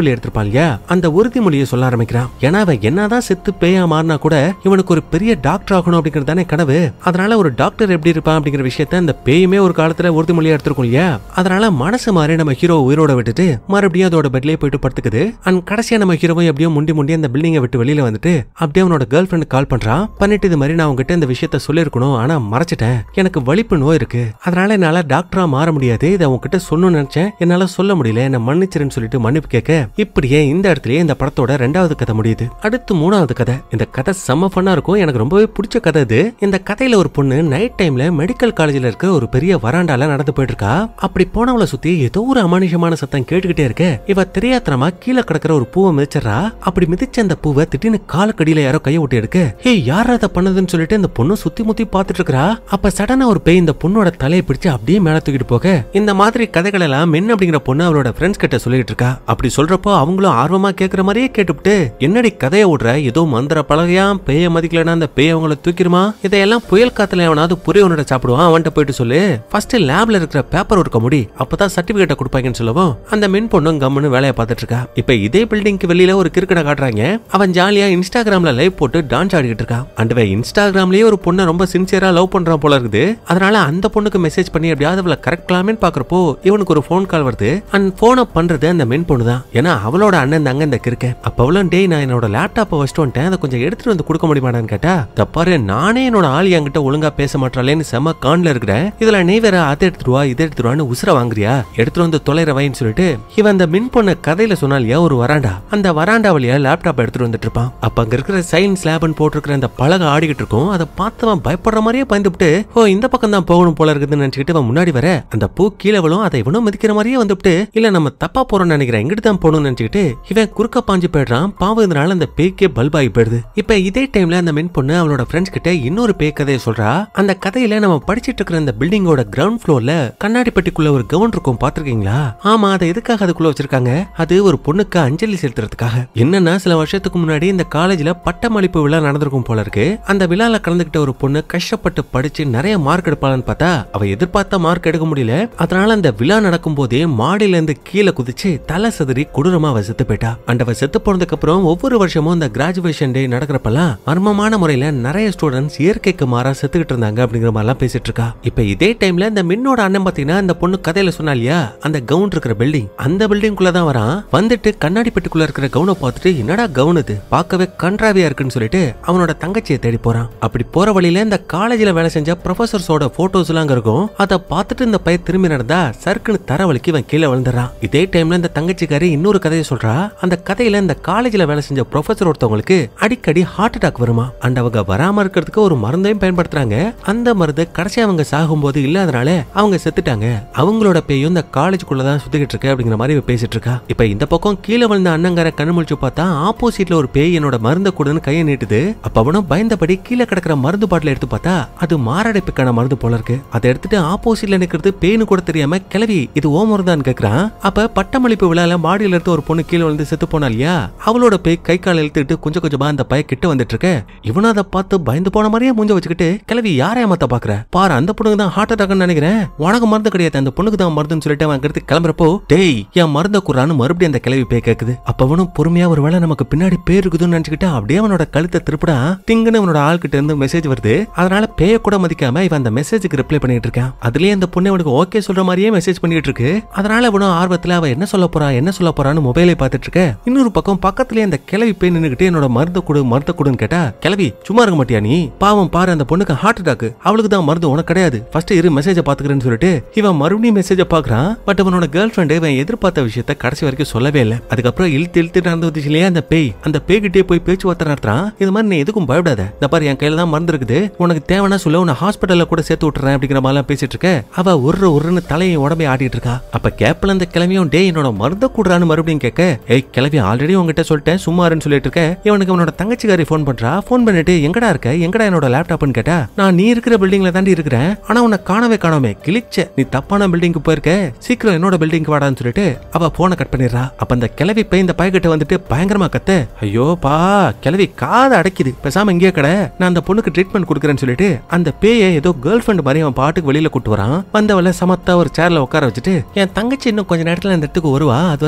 உறுதிமொழி எடுத்திருப்பான் இல்லையா அந்த உறுதிமொழியை சொல்ல ஆரம்பிக்கிறான் ஏன்னா அவன் என்னதான் செத்து பேயா மாறினா கூட இவனுக்கு ஒரு பெரிய டாக்டர் ஆகணும் அப்படிங்கிறது தானே கனவு அதனால ஒரு டாக்டர் எப்படி இருப்பான் அப்படிங்கிற விஷயத்த அந்த பேயுமே ஒரு காலத்துல உறுதிமொழியா எடுத்திருக்கும் இல்லையா அதனால மனசு மாறி நம்ம ஹீரோ உயிரோட விட்டுட்டு மறுபடியும் அதோட பெட்லயே போயிட்டு படுத்துக்குது அண்ட் கடைசியா நம்ம ஹீரோவும் எப்படியோ முண்டி முண்டி அந்த பில்டிங்கை விட்டு வெளியில வந்துட்டு அப்படியே அவனோட கேர்ள் ஃப்ரெண்ட் கால் பண்றான் பண்ணிட்டு இது மாதிரி நான் உங்ககிட்ட இந்த விஷயத்த சொல்லியிருக்கணும் ஆனா மறைச்சிட்டேன் எனக்கு வலிப்பு நோய் இருக்கு அதனால என்னால டாக்டரா மாற முடியாது இதை உங்ககிட்ட சொல்லணும்னு நினைச்சேன் என்னால சொல்ல முடியல என்ன மன்னிச்சிருன்னு சொல்லிட்டு மன்னிப்பு கேட்க இப்படியே இந்த இடத்துலயே இந்த படத்தோட ரெண்டாவது கதை முடியுது அடுத்து மூணாவது கதை இந்த கதை செம்ம ஃபன்னா இருக்கும் எனக்கு ரொம்பவே பிடிச்ச கதை இது இந்த கதையில ஒரு பொண்ணு நைட் டைம்ல மெடிக்கல் காலேஜ்ல இருக்க ஒரு பெரிய வராண்டால நடந்து போயிட்டு இருக்கா அப்படி போனவளை சுத்தி ஏதோ ஒரு அமானுஷமான சத்தம் கேட்டுக்கிட்டே இருக்க இவ தெரியாத்தனமா கீழே கிடக்குற ஒரு பூவை மிதிச்சிடறா அப்படி மிதிச்ச அந்த பூவை திடீர்னு காலுக்கடியில யாரோ கையை விட்டு எடுக்க ஹே யார் அதை பண்ணதுன்னு சொல்லிட்டு இந்த பொண்ணு சுத்தி முத்தி பாத்துட்டு இருக்கா அப்ப சடனா ஒரு பேய் இந்த பொண்ணோட தலையை பிடிச்சு அப்படியே மேல தூக்கிட்டு போக இந்த மாதிரி கதைகள் எல்லாம் மென் அப்படிங்கிற பொண்ணு அவளோட ஃப்ரெண்ட்ஸ் கிட்ட சொல்லிட்டு இருக்கா அப்படி சொல்றப்போ அவங்களும் ஆர்வமா கேக்குற மாதிரியே கேட்டுவிட்டு என்னடி கதையை விடுற ஏதோ மந்திர பலகையா பேய மதிக்கலனா அந்த பேய் அவங்கள தூக்கிருமா இதையெல்லாம் புயல் காத்துல எவனாவது புரியவனோட சாப்பிடுவான் அவன்கிட்ட போயிட்டு சொல்லு ஃபர்ஸ்ட் லேப்ல இருக்கிற பேப்பர் ஒர்க்க முடி அப்பதான் சர்டிபிகேட்டை கொடுப்பாங்கன்னு சொல்லவும் அந்த மென் பொண்ணும் கம்முன்னு வேலையை பார்த்துட்டு இருக்கா இப்ப இதே பில்டிங்க்கு வெளியில ஒரு கிறுக்கனை காட்டுறாங்க அவன் ஜாலியா இன்ஸ்டாகிராம்ல லைவ் போட்டு டான்ஸ் ஆடிக்கிட்டு இருக்கான் அண்ட் இன்ஸ்டாகிராம்லயே ஒரு பொண்ணை ரொம்ப சின்சியரா லவ் பண்றான் போல இருக்குது அதனால அந்த பொண்ணுக்கு மெசேஜ் பண்ணி எப்படியாவது அவளை கரெக்ட் பண்ணலாமேன்னு பாக்குறப்போ இவனுக்கு ஒரு ஃபோன் கால் வருது அண்ட் போனை பண்றது அந்த மென் பொண்ணு தான் ஏன்னா அவளோட அண்ணன் தாங்க இந்த கிறுக்க அப்ப அவளும் டேய் நான் என்னோட லேப்டாப்பை வச்சுட்டு வந்துட்டேன் அதை கொஞ்சம் எடுத்துட்டு வந்து கொடுக்க முடியுமாடான்னு கேட்டா தப்பாரு நானே என்னோட ஆள் என்கிட்ட ஒழுங்கா பேச மாட்டாளேன்னு செம்ம கான்ல இருக்கிறேன் இதுல நீ வேற அதை எடுத்துட்டு வா இதை எடுத்துட்டு வான்னு உசுர வாங்குறியா எடுத்துட்டு வந்து தொலைற வைன்னு சொல்லிட்டு இவன் அந்த மின் பொண்ணு கதையில சொன்னாலியா ஒரு வராண்டா அந்த வராண்டா வழியா லேப்டாப் எடுத்துட்டு வந்துட்டு இருப்பான் அப்ப அங்க இருக்கிற சயின்ஸ் லேப்னு போட்டிருக்கிற அந்த பலகை ஆடிக்கிட்டு இருக்கும் அதை பார்த்தவன் பயப்படுற மாதிரியே பயந்துட்டு ஓ இந்த பக்கம் தான் போகணும் போல இருக்குதுன்னு நினைச்சுக்கிட்டு அவன் முன்னாடி வர அந்த பூ கீழே விழும் அதை இவனும் மிதிக்கிற மாதிரியே வந்துட்டு இல்ல நம்ம தப்பா போறோம்னு நினைக்கிறேன் எங்கிட்டு தான் போகணும்னு நினைச்சுக்கிட்டு இவன் குறுக்க பாஞ்சு போயிடுறான் பாவம் இதனால அந்த பேய்க்கே பல்ப் ஆகி போயிடுது இப்ப இதே டைம்ல அந்த மென் பொண்ணு அவளோட ஃப்ரெண்ட்ஸ் கிட்ட இன்னொரு பேய் கதையை சொல்றா அந்த கதையில நம்ம படிச்சிட்டு இருக்கிற அந்த பில்டிங்கோட கிரவுண்ட் ஃப்ளோர்ல கண்ணாடி பெட்டிக்குள்ள ஒரு கவுன் இருக்கும் பாத்திருக்கீங்களா ஆமா அதை எதுக்காக அதுக்குள்ள வச்சிருக்காங்க அது ஒரு பொண்ணுக்கு அஞ்சலி செலுத்துறதுக்காக என்னன்னா சில வருஷத்துக்கு முன்னாடி இந்த காலேஜ்ல பட்டமளிப்பு விழா நடந்திருக்கும் போல இருக்கு அந்த விழால கலந்துகிட்ட ஒரு பொண்ணு கஷ்டப்பட்டு படிச்சு நிறைய மார்க் எடுப்பாளான்னு பார்த்தா அவ எதிர்பார்த்த மார்க் எடுக்க முடியல அதனால அந்த விழா நடக்கும் போதே மாடியில இருந்து கீழே குதிச்சு தலை சதுரி கொடூரமா அவ செத்து போயிட்டா அண்ட் அவ செத்து போனதுக்கு அப்புறம் ஒவ்வொரு வருஷமும் இந்த கிராஜுவேஷன் டே நடக்கிறப்பெல்லாம் மர்மமான முறையில நிறைய ஸ்டூடெண்ட்ஸ் இயற்கைக்கு மாறா செத்துக்கிட்டு இருந்தாங்க அப்படிங்கிற மாதிரிலாம் பேசிட்டு இருக்கா இப்ப இதே டைம்ல இந்த மின்னோட அண்ணன் பாத்தீங்கன்னா அந்த பொண்ணு கதையில சொன்னா இல்லையா அந்த கவுன் இருக்கிற பில்டிங் அந்த பில்டிங்குள்ள தான் வரான் வந்துட்டு கண்ணாடி பெட்டிக்குள்ள இருக்கிற கவுனை பார்த்துட்டு என்னடா கவுன் இது பார்க்கவே கன்றாவியா இருக்குன்னு சொல்லிட்டு அவனோட தங்கச்சியை தேடி போறான் அப்படி போற வழியில இந்த காலேஜ்ல வேலை செஞ்ச ப்ரொஃபசர்ஸோட போட்டோஸ் எல்லாம் அங்க இருக்கும் அதை பார்த்துட்டு இந்த பையன் திரும்பி நடந்தா சர்க்குன்னு தர வலிக்கு இவன் கீழே விழுந்துறான் இதே டைம்ல இந்த தங்கச்சிக்காரி இன்னொரு கதையை சொல்றா அந்த கதையில இந்த காலேஜ்ல வேலை செஞ்ச ப்ரொஃபசர் ஒருத்தவங்களுக்கு அடிக்கடி ஹார்ட் அட்டாக் வருமா அண்ட் அவங்க வராம இருக்கிறதுக்கு ஒரு மருந்தையும் பயன்படுத்துறாங்க அந்த மருந்து கடைசி அவங்க சாகும்போது இல்லாதனால அவங்க செத்துட்டாங்க அவங்களோட பேயும் இந்த காலேஜுக்குள்ள தான் சுத்திக்கிட்டு இருக்கு அப்படிங்கிற மாதிரி இவ பேசிட்டு இருக்கா இப்ப இந்த பக்கம் கீழே விழுந்த அண்ணங்கார கண்ணு முழிச்சு பார்த்தா ஆப்போசிட்ல ஒரு பேய் என்னோட மருந்த கூடன்னு கையை நீட்டுது அப்ப அவனும் பயந்தபடி கீழே கிடக்கிற மருந்து பாட்டில எடுத்து பார்த்தா அது மாரடைப்புக்கான மருந்து போல இருக்கு அதை எடுத்துட்டு ஆப்போசிட்ல நிக்கிறது பேய்னு கூட தெரியாம கிளவி இது ஓ மருந்தான்னு கேக்குறான் அப்ப பட்டமளிப்பு விழால மாடியில இருந்து ஒரு பொண்ணு கீழே விழுந்து செத்து போனா இல்லையா அவளோட பேய் கை கால் இழுத்துட்டு கொஞ்சம் கொஞ்சமா அந்த பைய கிட்ட வந்துட்டு இருக்க இவனும் அதை பார்த்து பயந்து போன மாதிரியே மூஞ்ச வச்சுக்கிட்டு கிளவி யாரை ஏமாத்த பாக்குற பாரு அந்த பொண்ணுக்கு தான் ஹார்ட் அட்டாக்னு நினைக்கிறேன் உனக்கு மருந்து கிடையாது அந்த பொண்ணுக்கு தான் மருந்துன்னு சொல்லிட்டு அவன் அங்கிருந்து கிளம்புறப்போ டேய் என் மருந்த குறான்னு மறுபடியும் அந்த கிளவி பேய் கேக்குது அப்ப அவனும் பொறுமையா ஒரு வேளை நமக்கு பின்னாடி பேய் இருக்குதுன்னு நினைச்சுக்கிட்டு அப்படியே அவனோட கழுத்தை திருப்பிடா டிங்குன்னு அவனோட ஆள்கிட்ட இருந்து மெசேஜ் வருது அதனால பேய கூட மதிக்காம இவன் அந்த மெசேஜுக்கு ரிப்ளை பண்ணிட்டு இருக்கான் அதுலயே அந்த பொண்ணு அவனுக்கு ஓகே சொல்ற மாதிரியே மெசேஜ் பண்ணிட்டு இருக்கு அதனால இவனும் ஆர்வத்துல அவ என்ன சொல்ல போறா என்ன சொல்ல போறான்னு மொபைலை பார்த்துட்டு இருக்க இன்னொரு பக்கம் பக்கத்துலயே அந்த கிளவி பேய் நின்னுகிட்டு என்னோட மருந்து கொடு மருந்து கொடுன்னு கேட்டா கிளவி சும்மா இருக்க மாட்டியா நீ பாவம் பாரு அந்த பொண்ணுக்கு ஹார்ட் அட்டாக் அவளுக்கு தான் மருந்து உனக்கு கிடையாது ஃபர்ஸ்ட் இரு மெசேஜ பாத்துக்கிறேன்னு சொல்லிட்டு இவன் மறுபடியும் மெசேஜ பாக்குறான் பட் அவனோட கேர்ள் ஃபிரெண்ட் இவன் எதிர்பார்த்த விஷயத்த கடைசி வரைக்கும் சொல்லவே இல்லை அதுக்கப்புறம் இழுத்து இழுத்து நடந்து வந்துச்சு இல்லையா அந்த பேய் அந்த பேய்கிட்டே போய் பேச்சுவார்த்தை நடத்துறான் இது மாதிரி நீ எதுக்கும் பயப்படாத இந்த பாரு என் கையில தான் மருந்து இருக்குது உனக்கு தேவைன்னா சொல்ல உன்னை ஹாஸ்பிட்டல்ல கூட சேர்த்து விட்டுறேன் அப்படிங்கிற மாதிரிலாம் பேசிட்டு இருக்க அவ ஒரு ஒருன்னு தலையை உடம்பை ஆட்டிட்டு இருக்கா அப்ப கேப்ல அந்த கிளவியும் டே என்னோட மருந்த கூடுறான்னு மறுபடியும் கேட்க ஏய் கிளவி ஆல்ரெடி உங்ககிட்ட சொல்லிட்டேன் சும்மாருன்னு சொல்லிட்டு இருக்க இவனுக்கு அவனோட தங்கச்சிக்காரி ஃபோன் பண்றா ஃபோன் பண்ணிட்டு எங்கடா இருக்க எங்கடா என்னோட லேப்டாப்னு கேட்டா நான் நீ இருக்கிற பில்டிங்ல தாண்டி இருக்கிறேன் ஆனா உன்னை காணவே காணோமே கிழிச்ச நீ தப்பான பில்டிங்க்கு போயிருக்க சீக்கிரம் என்னோட பில்டிங்க்கு வாடான்னு சொல்லிட்டு அவ போனை கட் பண்ணிடுறா அப்ப அந்த கிளவி போய் இந்த பையன்கிட்ட வந்துட்டு பயங்கரமா கத்த ஐயோ பா கிளவி காதை அடைக்குது பேசாம இங்கே கடை நான் அந்த பொண்ணுக்கு ட்ரீட்மெண்ட் கொடுக்குறேன்னு சொல்லிட்டு அந்த பேயை ஏதோ கேர்ள் ஃப்ரெண்ட் மாதிரி அவன் பாட்டுக்கு வெளியில கூட்டு வரான் வந்தவள சமத்தா ஒரு சேர்ல உட்கார வச்சுட்டு என் தங்கச்சி இன்னும் கொஞ்ச நேரத்துல இந்த இடத்துக்கு வருவா அது வரைக்கும் நம்ம பேசி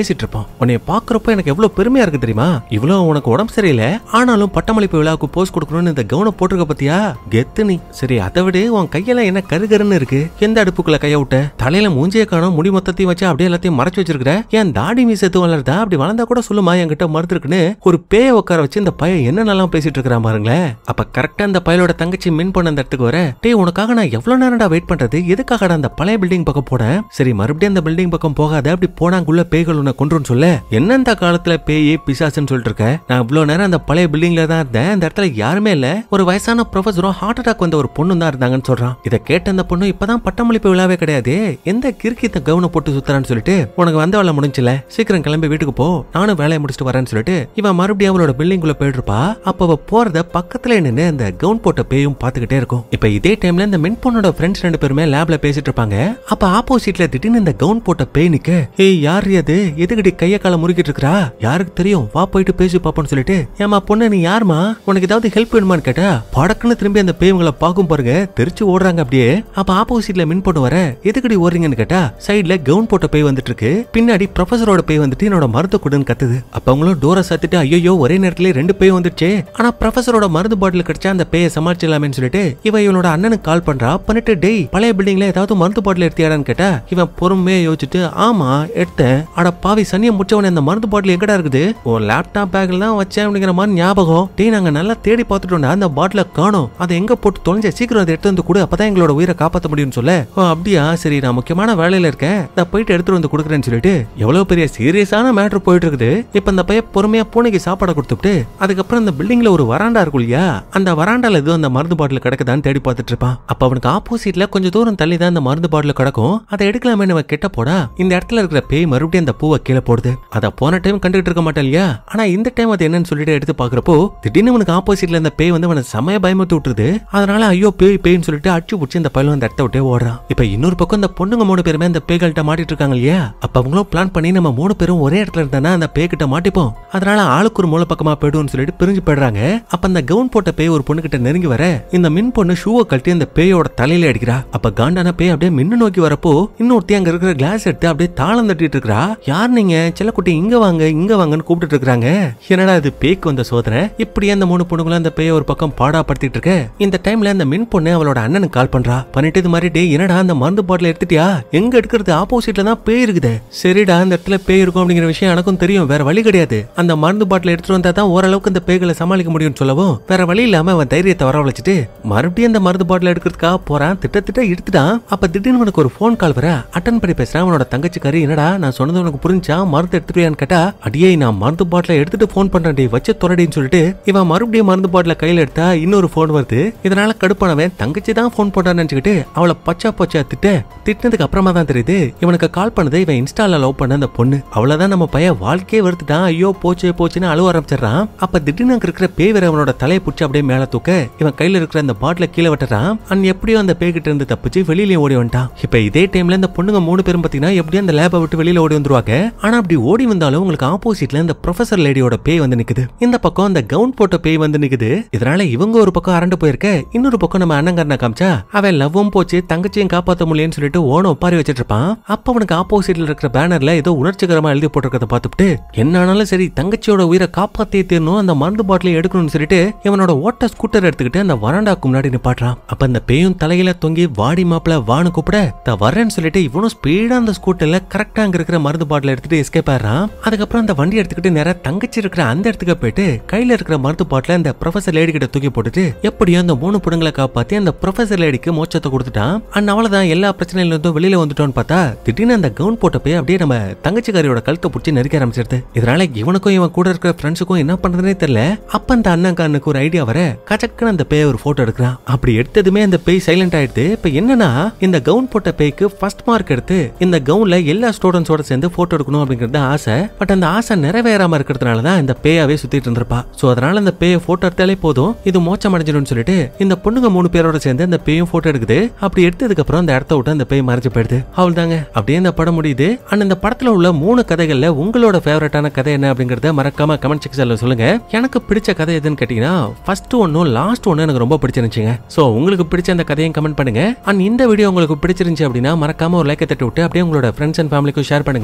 பேசிட்டு இருப்போம் உன்னைய பாக்குறப்ப எனக்கு எவ்வளவு பெருமையா இருக்கு தெரியுமா இவ்வளவு உனக்கு உடம்பு சரியில்லை ஆனாலும் பட்டமளிப்பு விழாவுக்கு போஸ்ட் கொடுக்கணும்னு இந்த கவுனை போட்டிருக்க பத்தியா கெத்து நீ சரி அதை விட உன் கையெல்லாம் என்ன கருகருன்னு இருக்கு எந்த அடுப்புக்குள்ள கைய விட்ட தலையில மூஞ்சிய காணும் முடி மொத்தத்தையும் வச்சு அப்படியே எல்லாத்தையும் மறைச்சு வச்சிருக்கிற ஏன் தாடி மீச எதுவும் வளருதா அப்படி வளர்ந்தா கூட சொல்லுமா என்கிட்ட மறுத்து இருக்குன்னு ஒரு பேய உட்கார வச்சு இந்த பையன் என்ன நல்லா பேசிட்டு இருக்கிறான் பாருங்களேன் அப்ப கரெக்டா அந்த பயலோட தங்கச்சி மின் பண்ண அந்த இடத்துக்கு வர டேய் உனக்காக நான் எவ்வளவு நேரம்டா வெயிட் பண்றது எதுக்காகடா அந்த பழைய பில்டிங் பக்கம் போனேன் சரி மறுபடியும் அந்த பில்டிங் பக்கம் போகாத அப்படி போனாங்குள்ள பேய்கள் உன்னை கொண்டுன்னு சொல்ல என்ன இந்த காலத்துல பேய் பிசாசுன்னு சொல்லிட்டு இருக்க நான் இவ்வளவு நேரம் அந்த பழைய பில்டிங்ல தான் இருந்தேன் அந்த இடத்துல யாருமே இல்ல ஒரு வயசான ப்ரொஃபஸரும் ஹார்ட் அட்டாக் வந்த ஒரு பொண்ணு தான் இருந்தாங்கன்னு சொல்றான் இதை கேட்ட அந்த பொண்ணு இப்பதான் பட்டமளிப்பு விழாவே கிடையாது எந்த கிறுக்கி இந்த கவுனை போட்டு சுத்துறான்னு சொல்லிட்டு உனக்கு வந்த வேலை முடிஞ்சல சீக்கிரம் கிளம்பி வீட்டுக்கு போ நானும் வேலையை முடிச்சுட்டு வரேன்னு சொல்லிட்டு இவன் மறுபடியும் அவளோட பில்டிங் குள்ள போயிட்டு அப்ப அவ போறத பக்கத்துல நின்னு அந்த கவுன் போட்ட பேயும் பாத்துக்கிட்டே இருக்கும் இப்ப இதே டைம்ல இந்த மென் பொண்ணோட ஃப்ரெண்ட்ஸ் ரெண்டு பேருமே லேப்ல பேசிட்டு இருப்பாங்க அப்ப ஆப்போசிட்ல திடீர்னு இந்த கவுன் போட்ட பேய் நிக்க ஏய் யார் அது எதுக்கடி கைய கால முறுக்கிட்டு இருக்கா யாருக்கு தெரியும் வா போயிட்டு பேசி பாப்போம்னு சொல்லிட்டு ஏமா பொண்ணு நீ யாருமா உனக்கு ஏதாவது ஹெல்ப் வேணுமான்னு கேட்டா படக்குன்னு திரும்பி அந்த பேய்களை பார்க்கும் பாருங்க தெரிச்சு ஓடுறாங்க அப்படியே அப்ப ஆப்போசிட்ல மின் பொண்ணு வர எதுக்கடி ஓடுறீங்கன்னு கேட்டா சைடுல கவுன் போட்ட பேய் வந்துட்டு இருக்கு பின்னாடி ப்ரொஃபஸரோட பேய் வந்துட்டு என்னோட மருந்து கொடுன்னு கத்துது அப்ப அவங்களும் டோரை சத்திட்டு ஐயோ ஒரே நேரத்துல ரெண்டு பேய் வந்துருச்சு ஆனா ப்ரொஃபஸரோட மருந்து பாட்டில் கிடைச்சா அந்த பேயை சமாளிச்சிடலாமேன்னு சொல்லிட்டு இவ இவனோட அண்ணனுக்கு கால் பண்றா பண்ணிட்டு டேய் பழைய பில்டிங்ல ஏதாவது மருந்து பாட்டில் எடுத்தியாடான்னு கேட்டா இவன் பொறுமையா யோசிச்சுட்டு ஆமா எடுத்தேன் அட பாவி சனியை முடிச்சவனே அந்த மருந்து பாட்டில் எங்கடா இருக்குது ஓ லேப்டாப் பேக்ல தான் வச்சேன் அப்படிங்கிற மாதிரி ஞாபகம் டேய் நாங்க நல்லா தேடி பார்த்துட்டோம்டா அந்த பாட்டில காணோம் அதை எங்க போட்டு தொலைஞ்ச சீக்கிரம் அதை எடுத்து வந்து கொடு அப்பதான் எங்களோட உயிரை காப்பாத்த முடியும்னு சொல்ல ஓ அப்படியா சரி நான் முக்கியமான வேலையில இருக்கேன் நான் போயிட்டு எடுத்துட்டு வந்து கொடுக்குறேன்னு சொல்லிட்டு எவ்வளவு பெரிய சீரியஸான மேட்டர் போயிட்டு இருக்குது இப்ப இந்த பையன் பொறுமையா பூனைக்கு சாப்பாடை கொடுத்துட்டு அதுக்கப்புறம் அந்த பில்டிங்ல ஒரு வராண்டா இருக்கும் இல்லையா அந்த வராண்டால எதுவும் அந்த மருந்து பாட்டில் கிடக்குதான்னு தேடி பார்த்துட்டு இருப்பான் அப்ப அவனுக்கு ஆப்போசிட்ல கொஞ்சம் தூரம் தள்ளி தான் அந்த மருந்து பாட்டில் கிடக்கும் அதை எடுக்கலாமே நம்ம கிட்ட போடா இந்த இடத்துல இருக்கிற பேய் மறுபடியும் அந்த பூவை கீழே போடுது அத போன டைம் கண்டுகிட்டு இருக்க மாட்டேன் இல்லையா ஆனா இந்த டைம் அது என்னன்னு சொல்லிட்டு எடுத்து பாக்குறப்போ திடீர்னு அவனுக்கு ஆப்போசிட்ல அந்த பேய் வந்து அவனை செமைய பயமுறுத்தி விட்டுருது அதனால ஐயோ பேய் பேய்னு சொல்லிட்டு அடிச்சு பிடிச்சி அந்த பையன் அந்த இடத்த விட்டே ஓடுறான் இப்ப இன்னொரு பக்கம் இந்த பொண்ணுங்க மூணு பேருமே அந்த பேய்கள்கிட்ட மாட்டிட்டு இருக்காங்க இல்லையா அப்ப அவங்களும் பிளான் பண்ணி நம்ம மூணு பேரும் ஒரே இடத்துல இருந்தானா அந்த பேய்கிட்ட மாட்டிப்போம் அதனால ஆளுக்கு ஒரு மூல பக்கமா போயிடுவோம்னு சொல்லிட்டு பிரிஞ்சு போயிடுறாங்க அப்ப அந்த கவுன் போட்ட பேய் ஒரு பொண்ணு கிட்ட நெருங்கி வர இந்த மின் பொண்ணு ஷூவை கழட்டி அந்த பேயோட தலையில அடிக்கிறா அப்ப காண்டான பேய் அப்படியே மின்னு நோக்கி வரப்போ இன்னொருத்தி அங்க இருக்கிற கிளாஸ் எடுத்து அப்படியே தாளம் தட்டிட்டு இருக்கா யார் நீங்க செல்லக்குட்டி இங்க வாங்க இங்க வாங்கன்னு கூப்பிட்டு இருக்காங்க என்னடா இது பேய்க்கு வந்த சோதனை இப்படியே அந்த மூணு பொண்ணுங்களும் அந்த பேய ஒரு பக்கம் பாடாப்படுத்திட்டு இருக்க இந்த டைம்ல அந்த மின் பொண்ணு அவளோட அண்ணனுக்கு கால் பண்றா பண்ணிட்டு இது மாதிரி டே என்னடா அந்த மருந்து பாட்டில் எடுத்துட்டியா எங்க எடுக்கிறது ஆப்போசிட்ல தான் பேய் இருக்குது சரிடா அந்த இடத்துல பேய் இருக்கும் அப்படிங்கிற விஷயம் எனக்கும் தெரியும் வேற வழி கிடையாது அந்த மருந்து பாட்டில் எடுத்துட்டு வந்தா தான் ஓரளவுக்கு இந்த பேய்களை சமாளிக்க முடியும்னு சொல்லவும் வேற வழி இல்லாம அவன் தைரியத்தை வரவழைச்சிட்டு மறுபடியும் அந்த மருந்து பாட்டில் எடுக்கிறதுக்காக போறான் திட்டத்திட்ட எடுத்துட்டான் அப்ப திடீர்னு உனக்கு ஒரு ஃபோன் கால் வர அட்டன் பண்ணி பேசுறான் அவனோட தங்கச்சிக்காரி என்னடா நான் சொன்னது உனக்கு புரிஞ்சா மருந்து எடுத்துட்டியான்னு கேட்டா அடியே நான் மருந்து பாட்டில எடுத்துட்டு ஃபோன் பண்றேன் டேய், வச்சு தொலைடின்னு சொல்லிட்டு இவன் மறுபடியும் மருந்து பாட்டில கையில எடுத்தா இன்னொரு ஃபோன் வருது இதனால கடுப்பானவன் தங்கச்சி தான் ஃபோன் போட்டான்னு நினைச்சுக்கிட்டு அவளை பச்சா பச்சா திட்ட திட்டினதுக்கு அப்புறமா தான் தெரியுது இவனுக்கு கால் பண்ணது இவன் இன்ஸ்டால லவ் பண்ண அந்த பொண்ணு அவ்வளவுதான் நம்ம பையன் வாழ்க்கையே வெறுத்துட்டான் ஐயோ போச்சு போச்சுன்னு அழுவ ஆரம்பிச்சிடறான் அப்ப திடீர்னு அங்க இருக்கிற பேய் வேற அவனோட தலையை பிடிச்சி அப்படியே மேல தூக்க இவன் கையில இருக்கிற அந்த பாட்டில கீழே விட்டுறான் அண்ட் எப்படியோ அந்த பேய் கிட்ட இருந்து தப்பிச்சு வெளியிலயும் ஓடி வந்துட்டான் இப்ப இதே டைம்ல இந்த பொண்ணுங்க மூணு பேரும் பாத்தீங்கன்னா எப்படியும் அந்த லேபை விட்டு வெளியில ஓடி வந்துருவாங்க ஆனா அப்படி ஓடி வந்தாலும் உங்களுக்கு ஆப்போசிட்ல இந்த ப்ரொஃபசர் லேடியோட பேய் வந்து நிக்குது இந்த பக்கம் அந்த கவுன் போட்ட பேய் வந்து நிக்குது இதனால இவங்க ஒரு பக்கம் அரண்டு போயிருக்க இன்னொரு பக்கம் நம்ம அண்ணங்காரனை காமிச்சா அவன் லவ்வும் போச்சு தங்கச்சியும் காப்பாத்த முடியலன்னு சொல்லிட்டு ஓன ஒப்பாரி வச்சிட்டு இருப்பான் அப்ப அவனுக்கு ஆப்போசிட்ல இருக்கிற பேனர்ல ஏதோ உணர்ச்சிகரமா எழுதி போட்டிருக்கிறத பார்த்துட்டு என்ன ஆனாலும் சரி தங்கச்சியோட உயிரை காப்பாத்தியே தீரணும் அந்த மருந்து பாட்டிலை எடுக்கணும்னு சொல்லிட்டு இவனோட ஓட்ட ஸ்கூட்டர் எடுத்துக்கிட்டு அந்த வராண்டாக்கு முன்னாடி நிப்பாட்டுறான் அப்ப அந்த பேயும் தலையில தொங்கி வாடி மாப்பிள வான்னு கூப்பிட த வரேன்னு சொல்லிட்டு இவனும் ஸ்பீடா அந்த ஸ்கூட்டர்ல கரெக்டா அங்க இருக்கிற மருந்து பாட்டில் எடுத்துட்டு எஸ்கேப் ஆடுறான் அதுக்கப்புறம் அந்த வண்டி எடுத்துக்கிட்டு நேரா தங்கச்சி இருக்கிற அந்த இடத்துக்கு போயிட்டு கையில இருக்கிற மருந்து பாட்டில அந்த ப்ரொஃபசர் லேடி கிட்ட தூக்கி போட்டுட்டு எப்படியோ அந்த மூணு புடங்களை காப்பாத்தி அந்த ப்ரொஃபசர் லேடிக்கு மோட்சத்தை கொடுத்துட்டான் அண்ட் அவ்வளவுதான் எல்லா பிரச்சனையில இருந்தும் வெளியில வந்துட்டோம்னு பார்த்தா திடீர்னு அந்த கவுன் போட்ட போய் அப்படியே நம்ம தங்கச்சிக்காரியோட கழுத்தை பிடிச்சி நெருக்க ஆரம்பிச்சிருது இதனால இவனுக்கும் இவன் கூட இருக்கிற ஃப்ரெண்ட்ஸுக்கும் என்ன பண்றதுனே தெரியல அப்ப அந்த அண்ணங்காரனுக்கு ஒரு ஐடியா வர கச்சக்குன்னு அந்த பேய் ஒரு போட்டோ எடுக்கிறான் அப்படி எடுத்ததுமே அந்த பேய் சைலண்ட் ஆயிடுது இப்ப என்னன்னா இந்த கவுன் போட்ட பேய்க்கு ஃபர்ஸ்ட் மார்க் எடுத்து இந்த கவுன்ல எல்லா ஸ்டூடெண்ட்ஸோட சேர்ந்து போட்டோ எடுக்கணும் அப்படிங்கிறது ஆசை பட் அந்த ஆசை நிறைவேறாம இருக்கிறதுனால தான் இந்த பேயாவே சுத்திட்டு இருந்திருப்பா சோ அதனால அந்த பேயை போட்டோ எடுத்தாலே போதும் இது மோச்சம் அடைஞ்சிடும்னு சொல்லிட்டு இந்த பொண்ணுங்க மூணு பேரோட சேர்ந்து அந்த பேயும் போட்டோ எடுக்குது அப்படி எடுத்ததுக்கு அப்புறம் அந்த இடத்த விட்டு அந்த பேய் மறைஞ்சு போயிடுது அவள் தாங்க அப்படியே இந்த படம் முடியுது அண்ட் இந்த படத்துல உள்ள மூணு கதைகள்ல உங்களோட ஃபேவரட்டான கதை என்ன அப்படிங்கறத மறக்காம கமெண்ட் செக்ஷன்ல சொல்லுங்க எனக்கு பிடிச்ச கதை எதுன்னு கேட்டீங்கன்னா ஃபர்ஸ்ட் ஒன்னும் லாஸ்ட் ஒன்னு எனக்கு ரொம்ப பிடிச்சிருந்துச்சுங்க சோ உங்களுக்கு பிடிச்ச அந்த கதையும் கமெண்ட் பண்ணுங்க அண்ட் இந்த வீடியோ உங்களுக்கு பிடிச்சிருந்துச்சு அப்படின்னா மறக்காம ஒரு லைக்கை தட்டி விட்டு அப்படியே உங்களோட ஃப்ரெண்ட்ஸ் அண்ட் ஃபேமிலிக்கும் ஷேர் பண்ணுங்க மீண்டும்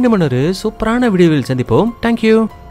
மீண்டும் ஒரு சூப்பரான வீடியோவில் சந்திப்போம் தேங்க்யூ